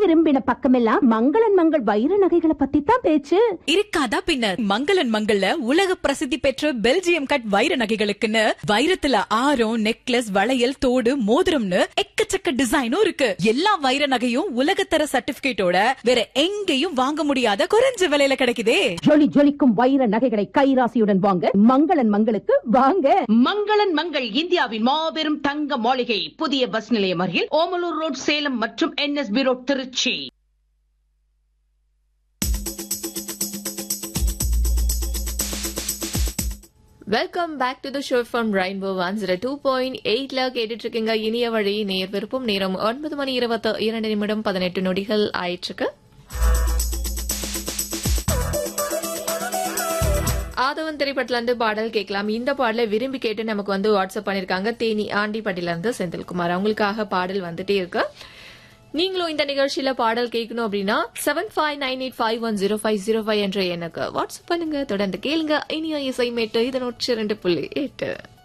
திரும்பின பக்கமெல்லாம் மங்களன் மங்கள் வைர நகைகளை பத்தி தான் பேச்சு இருக்காதா பின்ன மங்களன் மங்கள்ல உலக பிரசித்தி பெற்ற பெல்ஜியம் கட் வைர நகைகளுக்குன்னு வைரத்துல ஆரம் நெக்லஸ் வளையல் தோடு மோதிரம்னு எக்கச்சக்க டிசைனும் இருக்கு எல்லா வைர நகையும் உலகத்தர சர்டிபிகேட்டோட வேற எங்கேயும் வாங்க முடியாத குறைஞ்ச விலையில கிடைக்குதே ஜொலி ஜொலிக்கும் வைர நகைகளை கைராசியுடன் வாங்க மங்களன் மங்களுக்கு வாங்க மங்களன் மங்கள் இந்தியாவின் மாபெரும் தங்க மாளிகை புதிய பஸ் நிலையம் அருகில் ஓமலூர் ரோட் சேலம் மற்றும் NSB road Trichy welcome back to the show from rainbow one zero two point எயிட்ல கேட்டுட்டு இருக்கீங்க இனிய வழி நேர் விருப்பம் நேரம் ஒன்பது மணி இருபத்தி இரண்டு நிமிடம் பதினெட்டு நொடிகள் ஆயிற்றுக்கு ஆதவன் திரைப்படத்துல இருந்து பாடல் கேட்கலாம் இந்த பாடலை விரும்பி கேட்டு நமக்கு வந்து வாட்ஸ்அப் பண்ணிருக்காங்க தேனி ஆண்டிப்பட்டில இருந்து செந்தில்குமார் அவங்களுக்காக பாடல் வந்துட்டே இருக்கு நீங்களும் இந்த நிகழ்ச்சியில பாடல் கேட்கணும் அப்படின்னா seven five nine eight five one zero five zero five என்ற எண்ணுக்கு வாட்ஸ்அப் பண்ணுங்க தொடர்ந்து கேளுங்க இனிய இசை மேட்டு இதனூற்றி ரெண்டு புள்ளி எட்டு